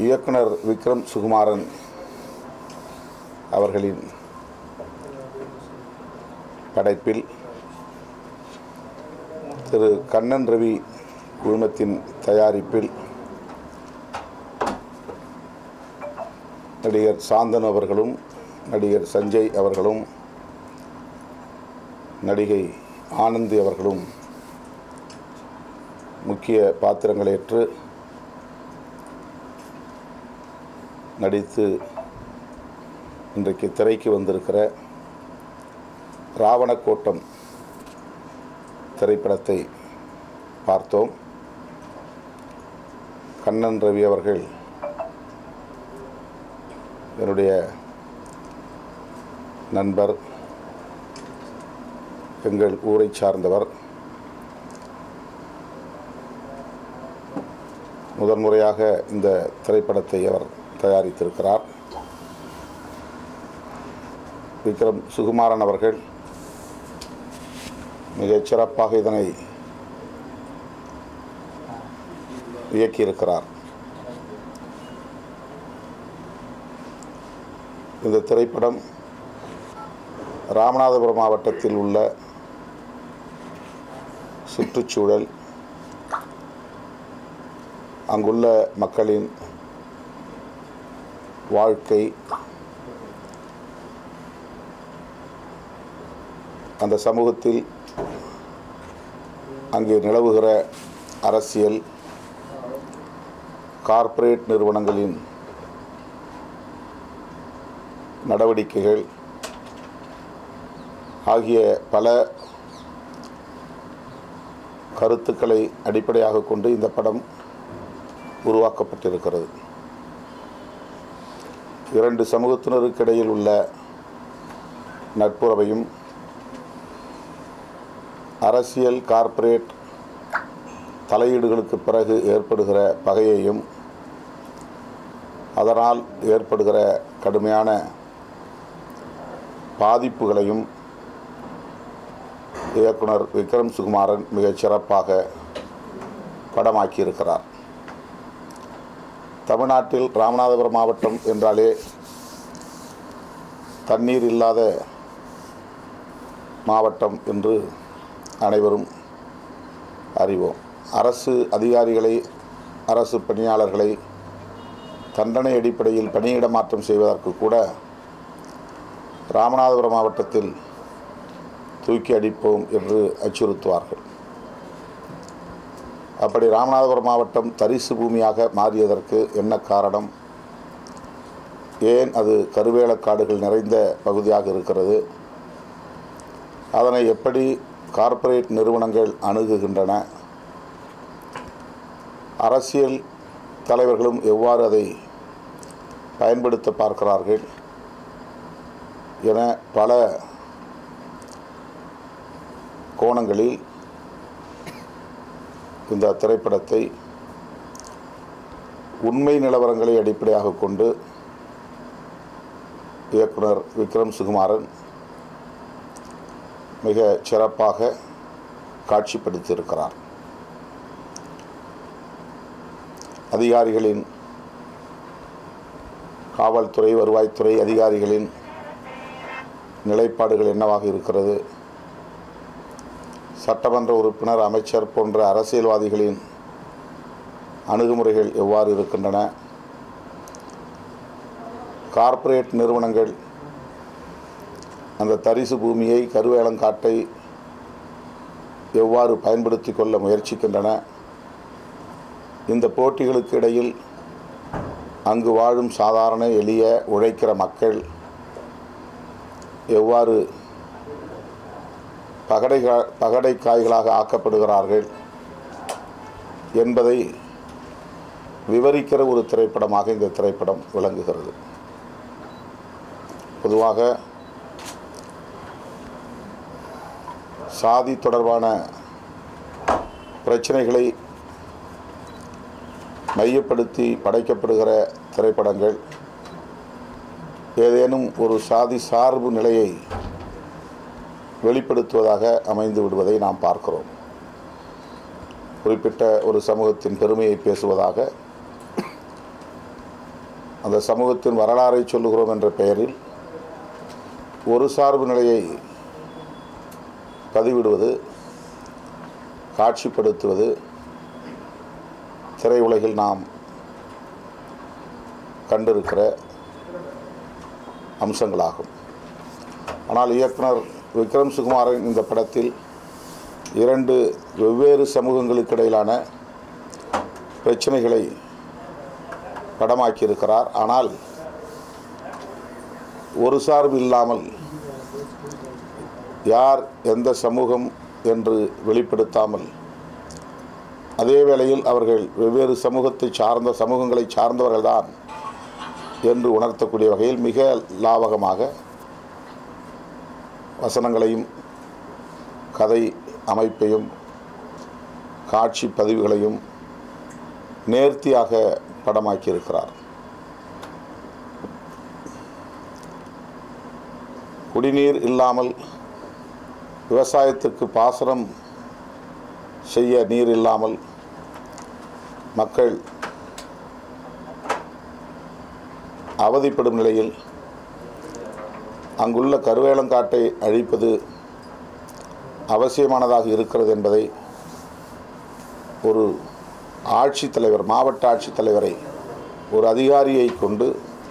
இயக்குனர் விக்ரம் சுகுமாரன் அவர்களின் படைப்பில் திரு கண்ணன் ரவி குழுமத்தின் தயாரிப்பில் நடிகர் சாந்தன் அவர்களும் நடிகர் சஞ்சய் அவர்களும் நடிகை ஆனந்தி அவர்களும் முக்கிய பாத்திரங்களேற்று நடித்து இன்றைக்கு திரைக்கு வந்திருக்கிற ராவணக்கோட்டம் திரைப்படத்தை பார்த்தோம் கண்ணன் ரவி அவர்கள் என்னுடைய நண்பர் எங்கள் ஊரை சார்ந்தவர் முதன்முறையாக இந்த திரைப்படத்தை அவர் தயாரித்திருக்கிறார் விக்ரம் சுகுமாரன் அவர்கள் மிகச் சிறப்பாக இதனை இயக்கியிருக்கிறார் இந்த திரைப்படம் ராமநாதபுரம் மாவட்டத்தில் உள்ள சுற்றுச்சூழல் அங்குள்ள மக்களின் வாழ்க்கை அந்த சமூகத்தில் அங்கே நிலவுகிற அரசியல் கார்ப்பரேட் நிறுவனங்களின் நடவடிக்கைகள் ஆகிய பல கருத்துக்களை அடிப்படையாக கொண்டு இந்த படம் உருவாக்கப்பட்டிருக்கிறது இரண்டு சமூகத்தினருக்கு இடையில் உள்ள நட்புறவையும் அரசியல் கார்ப்பரேட் தலையீடுகளுக்கு பிறகு ஏற்படுகிற பகையையும் அதனால் ஏற்படுகிற கடுமையான பாதிப்புகளையும் இயக்குனர் விக்ரம் சுகுமாரன் மிகச் சிறப்பாக படமாக்கியிருக்கிறார் தமிழ்நாட்டில் ராமநாதபுரம் மாவட்டம் என்றாலே தண்ணீர் இல்லாத மாவட்டம் என்று அனைவரும் அறிவோம் அரசு அதிகாரிகளை அரசு பணியாளர்களை தண்டனை அடிப்படையில் பணியிட மாற்றம் செய்வதற்கு கூட ராமநாதபுரம் மாவட்டத்தில் தூக்கி அடிப்போம் என்று அச்சுறுத்துவார்கள் அப்படி ராமநாதபுரம் மாவட்டம் தரிசு பூமியாக மாறியதற்கு என்ன காரணம் ஏன் அது கருவேலக்காடுகள் நிறைந்த பகுதியாக இருக்கிறது அதனை எப்படி கார்ப்பரேட் நிறுவனங்கள் அணுகுகின்றன அரசியல் தலைவர்களும் எவ்வாறு அதை பயன்படுத்த பார்க்கிறார்கள் என பல கோணங்களில் இந்த திரைப்படத்தை உண்மை நிலவரங்களை அடிப்படையாக கொண்டு இயக்குனர் விக்ரம் சுகுமாரன் மிக சிறப்பாக காட்சிப்படுத்தியிருக்கிறார் அதிகாரிகளின் காவல்துறை வருவாய்த்துறை அதிகாரிகளின் நிலைப்பாடுகள் என்னவாக இருக்கிறது சட்டமன்ற உறுப்பினர் அமைச்சர் போன்ற அரசியல்வாதிகளின் அணுகுமுறைகள் எவ்வாறு இருக்கின்றன கார்ப்பரேட் நிறுவனங்கள் அந்த தரிசு பூமியை கருவேலங்காட்டை எவ்வாறு பயன்படுத்தி கொள்ள முயற்சிக்கின்றன இந்த போட்டிகளுக்கு இடையில் அங்கு வாழும் சாதாரண எளிய உழைக்கிற மக்கள் எவ்வாறு பகடை பகடை காய்களாக ஆக்கப்படுகிறார்கள் என்பதை விவரிக்கிற ஒரு திரைப்படமாக இந்த திரைப்படம் விளங்குகிறது பொதுவாக சாதி தொடர்பான பிரச்சனைகளை மையப்படுத்தி படைக்கப்படுகிற திரைப்படங்கள் ஏதேனும் ஒரு சாதி சார்பு நிலையை வெளிப்படுத்துவதாக அமைந்து விடுவதை நாம் பார்க்கிறோம் குறிப்பிட்ட ஒரு சமூகத்தின் பெருமையை பேசுவதாக அந்த சமூகத்தின் வரலாறை சொல்லுகிறோம் என்ற பெயரில் ஒரு சார்பு நிலையை பதிவிடுவது காட்சிப்படுத்துவது திரையுலகில் நாம் கண்டிருக்கிற அம்சங்களாகும் ஆனால் இயக்குனர் விக்ரம் சுகுமாரன் இந்த படத்தில் இரண்டு வெவ்வேறு சமூகங்களுக்கு இடையிலான பிரச்சனைகளை படமாக்கியிருக்கிறார் ஆனால் ஒரு சார்பு இல்லாமல் யார் எந்த சமூகம் என்று வெளிப்படுத்தாமல் அதே வேளையில் அவர்கள் வெவ்வேறு சமூகத்தை சார்ந்த சமூகங்களை சார்ந்தவர்கள்தான் என்று உணர்த்தக்கூடிய வகையில் மிக லாவகமாக வசனங்களையும் கதை அமைப்பையும் காட்சி பதிவுகளையும் நேர்த்தியாக படமாக்கியிருக்கிறார் குடிநீர் இல்லாமல் விவசாயத்துக்கு பாசனம் செய்ய நீர் இல்லாமல் மக்கள் அவதிப்படும் நிலையில் அங்குள்ள கருவேலங்காட்டை அழிப்பது அவசியமானதாக இருக்கிறது என்பதை ஒரு ஆட்சித்தலைவர் மாவட்ட ஆட்சித்தலைவரை ஒரு அதிகாரியை கொண்டு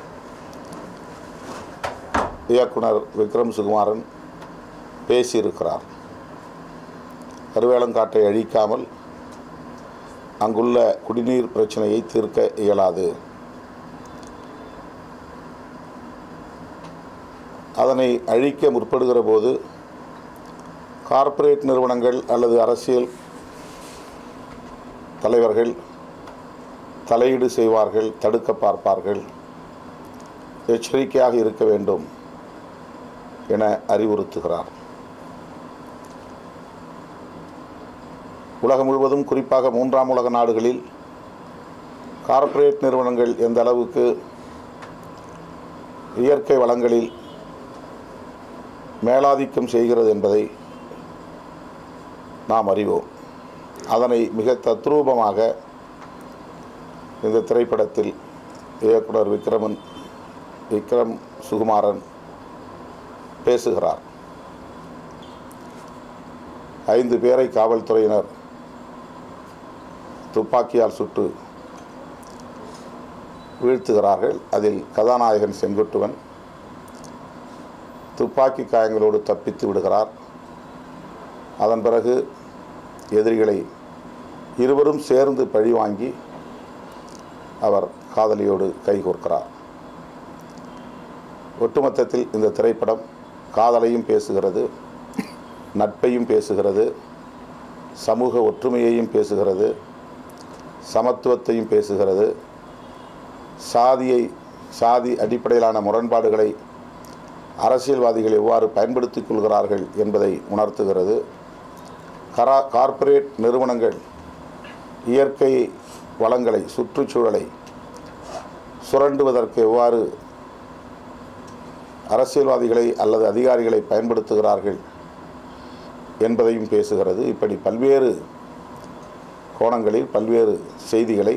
இயக்குனர் விக்ரம் சுகுமாரன் பேசியிருக்கிறார் கருவேலங்காட்டை அழிக்காமல் அங்குள்ள குடிநீர் பிரச்சனையை தீர்க்க இயலாது அதனை அழிக்க முற்படுகிற போது கார்ப்பரேட் நிறுவனங்கள் அல்லது அரசியல் தலைவர்கள் தலையீடு செய்வார்கள் தடுக்க பார்ப்பார்கள் எச்சரிக்கையாக இருக்க வேண்டும் என அறிவுறுத்துகிறார் உலகம் முழுவதும் குறிப்பாக மூன்றாம் உலக நாடுகளில் கார்ப்பரேட் நிறுவனங்கள் எந்த அளவுக்கு இயற்கை வளங்களில் மேலாதிக்கம் செய்கிறது என்பதை நாம் அறிவோம் அதனை மிக தத்ரூபமாக இந்த திரைப்படத்தில் இயக்குனர் விக்ரமன் விக்ரம் சுகுமாரன் பேசுகிறார் ஐந்து பேரை காவல்துறையினர் துப்பாக்கியால் சுட்டு வீழ்த்துகிறார்கள் அதில் கதாநாயகன் செங்குட்டுவன் துப்பாக்கி காயங்களோடு தப்பித்து விடுகிறார் அதன் பிறகு எதிரிகளை இருவரும் சேர்ந்து பழி வாங்கி அவர் காதலியோடு கைகோர்க்கிறார் ஒட்டுமொத்தத்தில் இந்த திரைப்படம் காதலையும் பேசுகிறது நட்பையும் பேசுகிறது சமூக ஒற்றுமையையும் பேசுகிறது சமத்துவத்தையும் பேசுகிறது சாதியை சாதி அடிப்படையிலான முரண்பாடுகளை அரசியல்வாதிகள் எவ்வாறு பயன்படுத்திக் கொள்கிறார்கள் என்பதை உணர்த்துகிறது கரா கார்ப்பரேட் நிறுவனங்கள் இயற்கை வளங்களை சுற்றுச்சூழலை சுரண்டுவதற்கு எவ்வாறு அரசியல்வாதிகளை அல்லது அதிகாரிகளை பயன்படுத்துகிறார்கள் என்பதையும் பேசுகிறது இப்படி பல்வேறு கோணங்களில் பல்வேறு செய்திகளை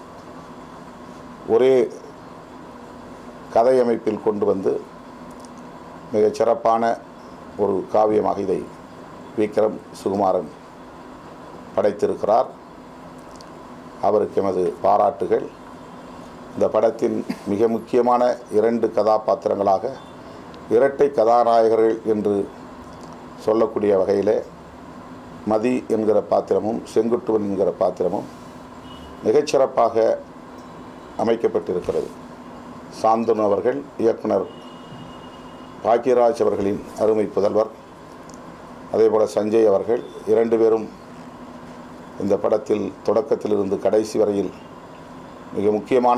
ஒரே கதை அமைப்பில் கொண்டு வந்து மிகச் சிறப்பான ஒரு காவியமாக இதை விக்ரம் சுகுமாரன் படைத்திருக்கிறார் அவருக்கு எமது பாராட்டுகள் இந்த படத்தின் மிக முக்கியமான இரண்டு கதாபாத்திரங்களாக இரட்டை கதாநாயகர்கள் என்று சொல்லக்கூடிய வகையில் மதி என்கிற பாத்திரமும் செங்குட்டுவன் என்கிற பாத்திரமும் மிகச்சிறப்பாக அமைக்கப்பட்டிருக்கிறது சாந்தனு அவர்கள் இயக்குனர் பாக்யராஜ் அவர்களின் அருமை புதல்வர் அதேபோல் சஞ்சய் அவர்கள் இரண்டு பேரும் இந்த படத்தில் தொடக்கத்திலிருந்து கடைசி வரையில் மிக முக்கியமான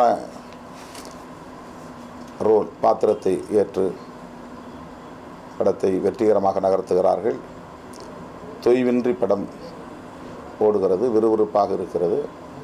ரோல் பாத்திரத்தை ஏற்று படத்தை வெற்றிகரமாக நகர்த்துகிறார்கள் தொய்வின்றி படம் ஓடுகிறது விறுவிறுப்பாக இருக்கிறது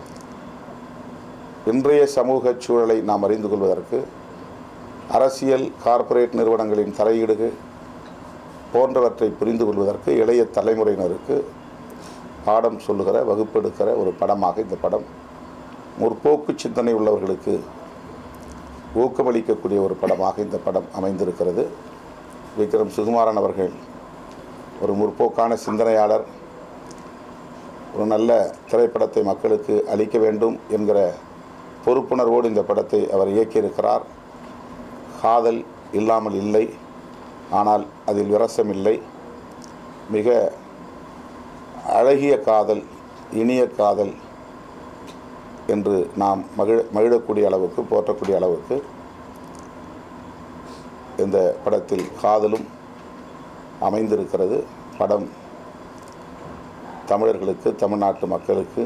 இன்றைய சமூக சூழலை நாம் அறிந்து கொள்வதற்கு அரசியல் கார்ப்பரேட் நிறுவனங்களின் தலையீடுகள் போன்றவற்றை புரிந்து கொள்வதற்கு இளைய தலைமுறையினருக்கு பாடம் சொல்லுகிற வகுப்பெடுக்கிற ஒரு படமாக இந்த படம் முற்போக்கு சிந்தனை உள்ளவர்களுக்கு ஊக்கமளிக்கக்கூடிய ஒரு படமாக இந்த படம் அமைந்திருக்கிறது விக்ரம் சுகுமாரன் அவர்கள் ஒரு முற்போக்கான சிந்தனையாளர் ஒரு நல்ல திரைப்படத்தை மக்களுக்கு அளிக்க வேண்டும் என்கிற பொறுப்புணர்வோடு இந்த படத்தை அவர் இயக்கியிருக்கிறார் காதல் இல்லாமல் இல்லை ஆனால் அதில் விரசம் இல்லை மிக அழகிய காதல் இனிய காதல் என்று நாம் மகிழ மகிழக்கூடிய அளவுக்கு போற்றக்கூடிய அளவுக்கு இந்த படத்தில் காதலும் அமைந்திருக்கிறது படம் தமிழர்களுக்கு தமிழ்நாட்டு மக்களுக்கு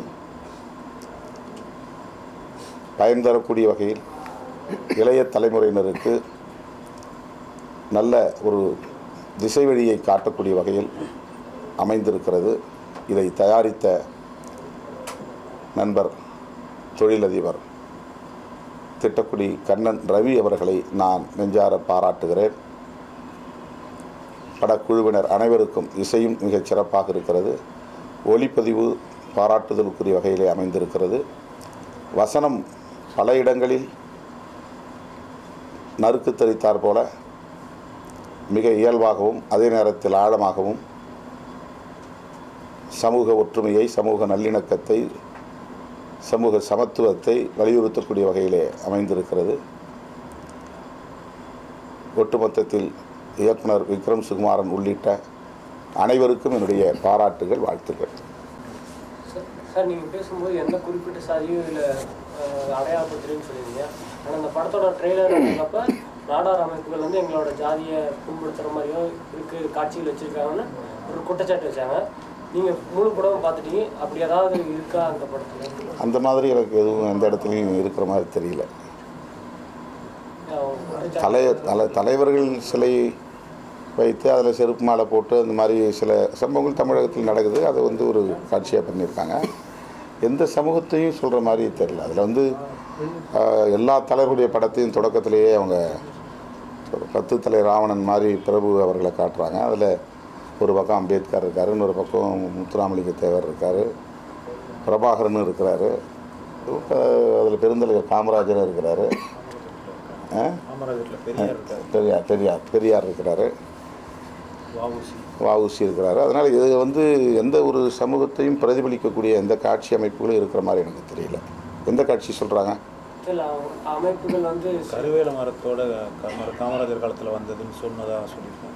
பயன் தரக்கூடிய வகையில் இளைய தலைமுறையினருக்கு நல்ல ஒரு திசை வழியை காட்டக்கூடிய வகையில் அமைந்திருக்கிறது இதை தயாரித்த நண்பர் தொழிலதிபர் திட்டக்குடி கண்ணன் ரவி அவர்களை நான் நெஞ்சார பாராட்டுகிறேன் படக்குழுவினர் அனைவருக்கும் இசையும் மிகச் சிறப்பாக இருக்கிறது ஒளிப்பதிவு பாராட்டுதலுக்குரிய வகையிலே அமைந்திருக்கிறது வசனம் பல இடங்களில் நறுக்கு தரித்தார் போல மிக இயல்பாகவும் அதே நேரத்தில் ஆழமாகவும் சமூக ஒற்றுமையை சமூக நல்லிணக்கத்தை சமூக சமத்துவத்தை வலியுறுத்தக்கூடிய வகையிலே அமைந்திருக்கிறது ஒட்டுமொத்தத்தில் இயக்குனர் விக்ரம் சுகுமாரன் உள்ளிட்ட அனைவருக்கும் என்னுடைய பாராட்டுகள் வாழ்த்துக்கள் சார் சார் நீங்கள் பேசும்போது எந்த குறிப்பிட்ட சாதியும் இதில் அடையாளப்படுத்துறேன்னு சொல்லியிருந்தீங்க ஆனால் அந்த படத்தோட ட்ரெய்லர் அப்போ நாடார் அமைப்புகள் வந்து எங்களோட ஜாதியை புண்படுத்துகிற மாதிரியும் இருக்கு காட்சிகள் வச்சுருக்காங்கன்னு ஒரு குற்றச்சாட்டு வச்சாங்க நீங்கள் முழு படமும் பார்த்துட்டீங்க அப்படி ஏதாவது இருக்கா அந்த படத்தில் அந்த மாதிரி எனக்கு எதுவும் எந்த இடத்துலையும் இருக்கிற மாதிரி தெரியல தலை தலை தலைவர்கள் சிலை வைத்து அதில் செருப்பு மாலை போட்டு அந்த மாதிரி சில சம்பவங்கள் தமிழகத்தில் நடக்குது அதை வந்து ஒரு காட்சியாக பண்ணியிருக்காங்க எந்த சமூகத்தையும் சொல்கிற மாதிரி தெரியல அதில் வந்து ஆஹ், எல்லா தலைவருடைய படத்தையும் தொடக்கத்திலேயே அவங்க ஒரு பத்து தலை ராவணன் மாதிரி பிரபு அவர்களை காட்டுறாங்க அதில் ஒரு பக்கம் அம்பேத்கர் இருக்கார் இன்னொரு பக்கம் முத்துராமலிங்க தேவர் இருக்கார் பிரபாகரன் இருக்கிறாரு அதில் பெருந்தலைவர் காமராஜர் இருக்கிறாரு ஆ? காமராஜரில் பெரியார் இருக்கார் பெரியார் பெரியார் பெரியார் இருக்கிறாரு வஉசி வஉசி இருக்கிறாரு அதனால் இது வந்து எந்த ஒரு சமூகத்தையும் பிரதிபலிக்கக்கூடிய எந்த காட்சி அமைப்புகளும் இருக்கிற மாதிரி எனக்கு தெரியல எந்த காட்சி சொல்கிறாங்க சில அமைப்புகள் வந்து கருவேல மரத்தோட கமர காமராஜர் காலத்தில் வந்ததுன்னு சொன்னதாக சொல்லியிருக்காங்க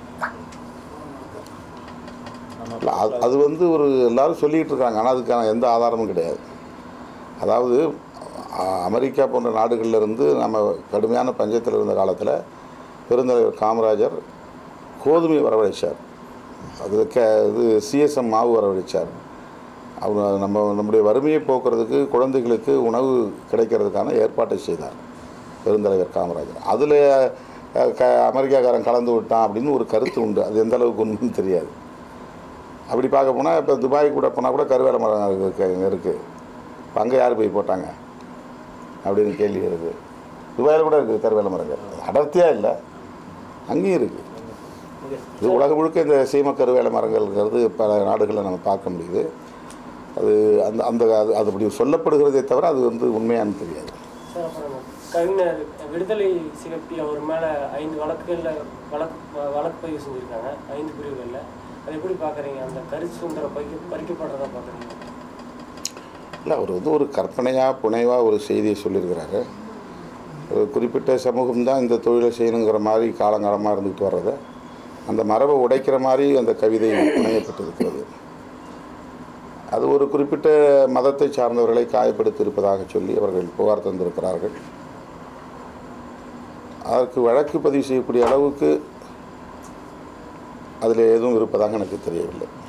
இல்லை அது நம்ம அது வந்து ஒரு எல்லாரும் சொல்லிகிட்டு இருக்காங்க ஆனால் அதுக்கான எந்த ஆதாரமும் கிடையாது அதாவது அ- அமெரிக்கா போன்ற நாடுகள்ல இருந்து நம்ம கடுமையான பஞ்சத்தில் இருந்த காலத்தில் பெருந்தலைவர் காமராஜர் கோதுமை வரவழைச்சார் அது க இது சிஎஸ்எம் மாவு வரவழைச்சார் அவர் நம்ம நம்முடைய வறுமையை போக்குறதுக்கு குழந்தைகளுக்கு உணவு கிடைக்கிறதுக்கான ஏற்பாட்டை செய்தார் பெருந்தலைவர் காமராஜர் அதில் க அமெரிக்காக்காரன் கலந்து விட்டான் அப்படின்னு ஒரு கருத்து உண்டு அது எந்த அளவுக்கு உண்மைன்னு தெரியாது அப்படி பார்க்க போனால் இப்போ துபாய் கூட போனால் கூட கருவேல மரம் இருக்கு அங்கே இருக்குது இப்போ அங்கே யார் போய் போட்டாங்க அப்படின்னு கேள்வி இருக்குது துபாயில் கூட இருக்குது கருவேல மரங்கள் அடர்த்தியாக இல்லை அங்கேயும் இருக்குது இது உலகம் முழுக்க இந்த சீம கருவேல மரங்கள்ங்கிறது பல நாடுகளில் நம்ம பார்க்க முடியுது அது அந்த அந்த அது அது அப்படி சொல்லப்படுகிறதே தவிர அது வந்து உண்மையானு தெரியாது சார் அப்புறம் கவிஞர் விடுதலை சிகப்பி அவர் மேலே ஐந்து வழக்குகளில் வழக்கு வ- வழக்கு பதிவு செஞ்சுருக்காங்க ஐந்து பிரிவுகளில் அதை எப்படி பார்க்குறீங்க அந்த கருத்து சுதந்திரம் பறிக்க பறிக்கப்படுறதா பார்க்குறீங்க இல்லை அவர் வந்து ஒரு கற்பனையாக புனைவாக ஒரு செய்தியை சொல்லியிருக்கிறாரு ஒரு குறிப்பிட்ட சமூகம் தான் இந்த தொழிலை செய்யணுங்கிற மாதிரி காலங்காலமாக இருந்துகிட்டு வர்றதை அந்த மரபை உடைக்கிற மாதிரி அந்த கவிதை புனையப்பட்டிருக்கிறது அது ஒரு குறிப்பிட்ட மதத்தை சார்ந்தவர்களை காயப்படுத்தி இருப்பதாக சொல்லி அவர்கள் புகார் தந்திருக்கிறார்கள் அதற்கு வழக்கு பதிவு செய்யக்கூடிய அளவுக்கு அதில் எதுவும் இருப்பதாக எனக்கு தெரியவில்லை